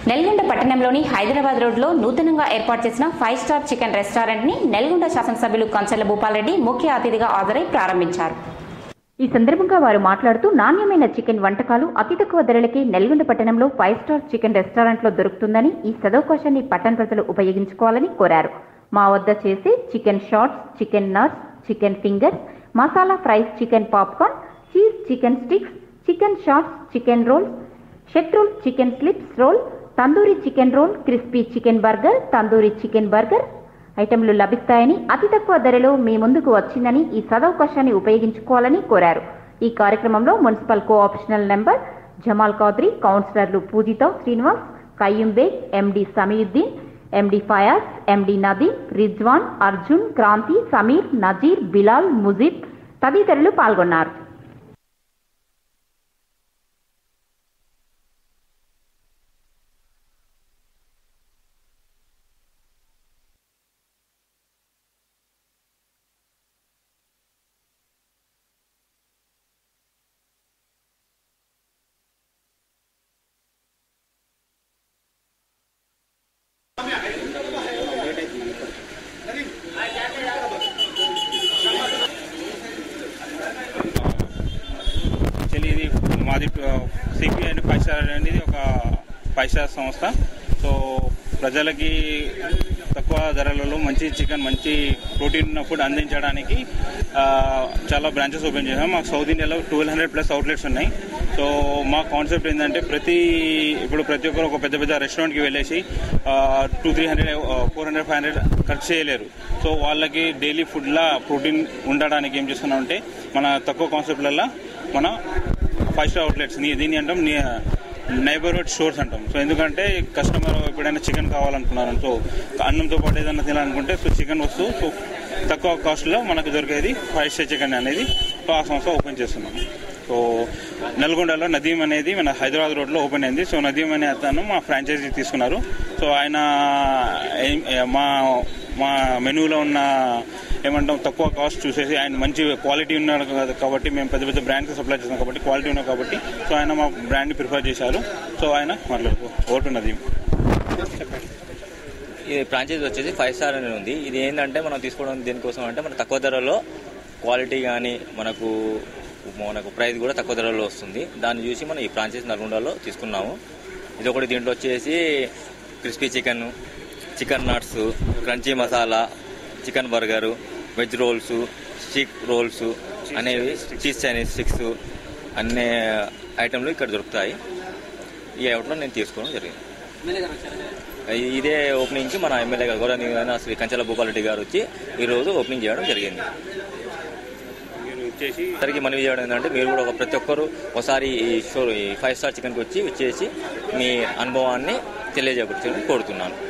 నల్గొండ పట్టణంలోని హైదరాబాద్ రోడ్లో నూతనంగా ఏర్పాటు చేసిన ఫైవ్ స్టార్ చికెన్ రెస్టారెంట్ ని నల్గొండ శాసనసభ్యులు కంచెల భూపాలరెడ్డి ముఖ్య అతిథిగా హాజరై ప్రారంభించారు ఈ సందర్భంగా వారు మాట్లాడుతూ నాణ్యమైన చికెన్ వంటకాలు అతి తక్కువ ధరలకే నల్గొండ పట్టణంలో ఫైవ్ స్టార్ చికెన్ రెస్టారెంట్లో దొరుకుతుందని ఈ సదవకాశాన్ని పట్టణ ప్రజలు ఉపయోగించుకోవాలని కోరారు మా వద్ద చేసే chicken shots chicken nuts chicken fingers masala fries chicken popcorn cheese chicken sticks chicken shots chicken rolls షెట్ roll chicken strips roll tandoori chicken roll crispy chicken burger tandoori chicken burger ఐటెంలు లభిస్తాయని అతి తక్కువ ధరలో మీ ముందుకు వచ్చిందని ఈ సదవకాశాన్ని ఉపయోగించుకోవాలని కోరారు ఈ కార్యక్రమంలో మున్సిపల్ కోఆపరేషనల్ నెంబర్ జమాల్ కౌద్రి కౌన్సిలర్లు పూజిత శ్రీనివాస్ కయ్యూం బేగ్ ఎండి సమీయుద్దీన్ ఎండి ఫయాజ్ ఎండి నదీం రిజ్వాన్ అర్జున్ క్రాంతి సమీర్ నజీర్ బిలాల్ ముజీబ్ తదితరులు పాల్గొన్నారు యాక్చువల్లీ ఇది మాది సిపి అండ్ ఫైవ్ స్టార్ అనేది ఒక ఫైవ్ స్టార్ సంస్థ సో ప్రజలకి తక్కువ ధరలలో మంచి చికెన్ మంచి ప్రోటీన్ ఉన్న ఫుడ్ అందించడానికి ఆ, చాలా బ్రాంచెస్ ఓపెన్ చేసాం మాకు సౌత్ ఇండియాలో ట్వెల్వ్ హండ్రెడ్ ప్లస్ అవుట్లెట్స్ ఉన్నాయి సో మా కాన్సెప్ట్ ఏంటంటే ప్రతి ఇప్పుడు ప్రతి ఒక్కరు ఒక పెద్ద పెద్ద రెస్టారెంట్కి వెళ్ళేసి two three hundred four hundred five hundred ఖర్చు చేయలేరు సో వాళ్ళకి డైలీ ఫుడ్లా ప్రోటీన్ ఉండడానికి ఏం చేస్తున్నామంటే మన తక్కువ కాన్సెప్ట్లలో మన ఫైవ్ స్టార్ అవుట్లెట్స్ దీన్ని అంటాం నైబర్హుడ్ స్టోర్స్ అంటాం సో ఎందుకంటే కస్టమర్ ఎప్పుడైనా చికెన్ కావాలనుకున్నారు సో అన్నంతో పాటు ఏదైనా తినాలనుకుంటే సో చికెన్ వస్తూ సో తక్కువ కాస్ట్లో మనకు దొరికేది ఫైవ్ స్టార్ చికెన్ అనేది సో ఆ సంస్థ ఓపెన్ చేస్తున్నాం సో నల్గొండలో నదీం అనేది మన హైదరాబాద్ రోడ్లో ఓపెన్ అయింది సో నదీం అనే అతను మా ఫ్రాంచైజీ తీసుకున్నారు సో ఆయన ఏం- మా మా మెనూలో ఉన్న ఏమంటాం తక్కువ కాస్ట్ చూసేసి ఆయన మంచి క్వాలిటీ ఉన్నాడు కదా కాబట్టి మేము పెద్ద పెద్ద బ్రాండ్స్ సప్లై చేస్తాం కాబట్టి క్వాలిటీ ఉన్నాం కాబట్టి సో ఆయన మా బ్రాండ్ని ప్రిఫర్ చేశారు సో ఆయన మాట్లాడుకో ఓటు నదీం ఇది ఫ్రాంచైజీ వచ్చేసి ఫైవ్ స్టార్ అని ఉంది ఇది ఏంటంటే మనం తీసుకోవడం దేనికోసం అంటే మన తక్కువ ధరలో క్వాలిటీ కానీ మనకు మనకు ప్రైస్ కూడా తక్కువ ధరలో వస్తుంది దాన్ని చూసి మనం ఈ ఫ్రాంచైజీ నల్గొండలో తీసుకున్నాము ఇది ఒకటి దీంట్లో వచ్చేసి crispy chicken chicken nuts crunchy masala chicken burger veg rolls stick rolls అనేవి చీజ్ చైనీస్ స్టిక్స్ అన్ని ఐటెంలు ఇక్కడ దొరుకుతాయి ఈ అవుట్లో నేను తీసుకోవడం జరిగింది ఇదే ఓపెనింగ్ కి మన ఎమ్మెల్యే గారు గౌరవ శ్రీ కంచెల భూపాలరెడ్డి గారు వచ్చి ఈ రోజు ఓపెనింగ్ చేయడం జరిగింది మీరు వచ్చేసి అందరికీ మనవి చేయడం ఏంటంటే మీరు కూడా ఒక ప్రతి ఒక్కరు ఒకసారి ఈ షో ఈ ఫైవ్ స్టార్ చికెన్కి వచ్చి వచ్చేసి మీ అనుభవాన్ని తెలియజేయకూడదని కోరుతున్నాను